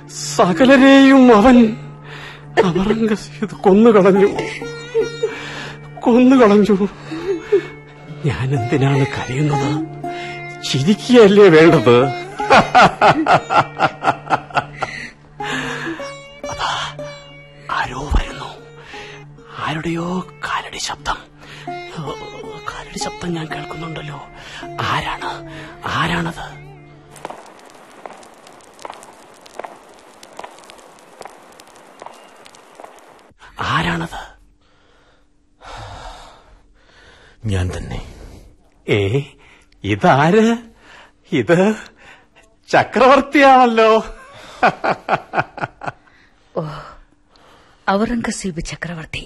സകലരെയും അവൻ ഔറംഗസീത് കൊന്നുകളഞ്ഞു കൊന്നുകളഞ്ഞു ഞാൻ എന്തിനാണ് കരയുന്നത് ചിരിക്കുകയല്ലേ വേണ്ടത് അതാ ആരോ വരുന്നു ആരുടെയോ കാലടി ശബ്ദം ഓ, കാലടി ശബ്ദം ഞാൻ കേൾക്കുന്നുണ്ടല്ലോ ആരാണ് ആരാണത് ആരാണത് ഞാൻ തന്നെ ഏ ഇതാര് ഇത് ചക്രവർത്തിയാണല്ലോ ഔറംഗസീബ് ചക്രവർത്തി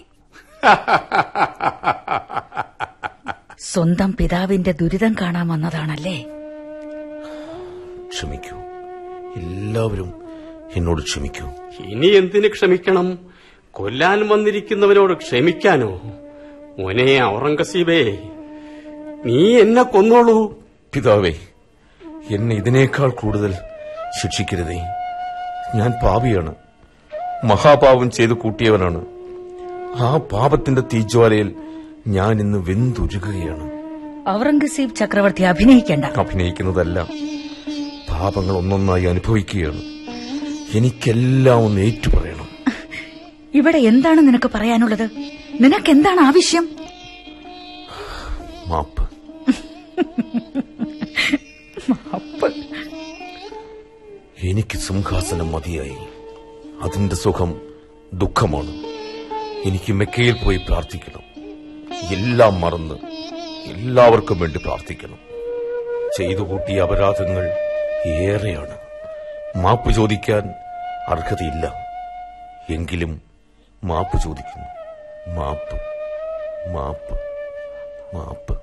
സ്വന്തം പിതാവിന്റെ ദുരിതം കാണാൻ വന്നതാണല്ലേ ക്ഷമിക്കൂ എല്ലാവരും എന്നോട് ക്ഷമിക്കൂ ഇനി എന്തിന് ക്ഷമിക്കണം കൊല്ലാൻ വന്നിരിക്കുന്നവനോട് ക്ഷമിക്കാനോ മോനെ ഔറംഗസീബേ നീ എന്നെ കൊന്നോളൂ പിതാവേ എന്നെ ഇതിനേക്കാൾ കൂടുതൽ ശിക്ഷിക്കരുതേ ഞാൻ പാപിയാണ് മഹാപാപം ചെയ്തു കൂട്ടിയവനാണ് ആ പാപത്തിന്റെ തീജ്വാലയിൽ ഞാൻ ഇന്ന് വെന്തുരുകുകയാണ് ഔറംഗസീബ് ചക്രവർത്തി അഭിനയിക്കണ്ട അഭിനയിക്കുന്നതല്ല പാപങ്ങൾ ഒന്നൊന്നായി അനുഭവിക്കുകയാണ് എനിക്കെല്ലാം ഒന്ന് ഏറ്റുപറയണം ഇവിടെ എന്താണ് നിനക്ക് പറയാനുള്ളത് നിനക്ക് എന്താണ് ആവശ്യം മാപ്പ് അപ്പ് എനിക്ക് സിംഹാസനം മതിയായി അതിന്റെ സുഖം ദുഃഖമാണ് എനിക്ക് മെക്കയിൽ പോയി പ്രാർത്ഥിക്കണം എല്ലാം മറന്ന് എല്ലാവർക്കും വേണ്ടി പ്രാർത്ഥിക്കണം ചെയ്തു കൂട്ടിയ അപരാധങ്ങൾ ഏറെയാണ് മാപ്പ് ചോദിക്കാൻ അർഹതയില്ല എങ്കിലും മാപ്പ് ചോദിക്കുന്നു മാപ്പ് മാപ്പ് മാപ്പ്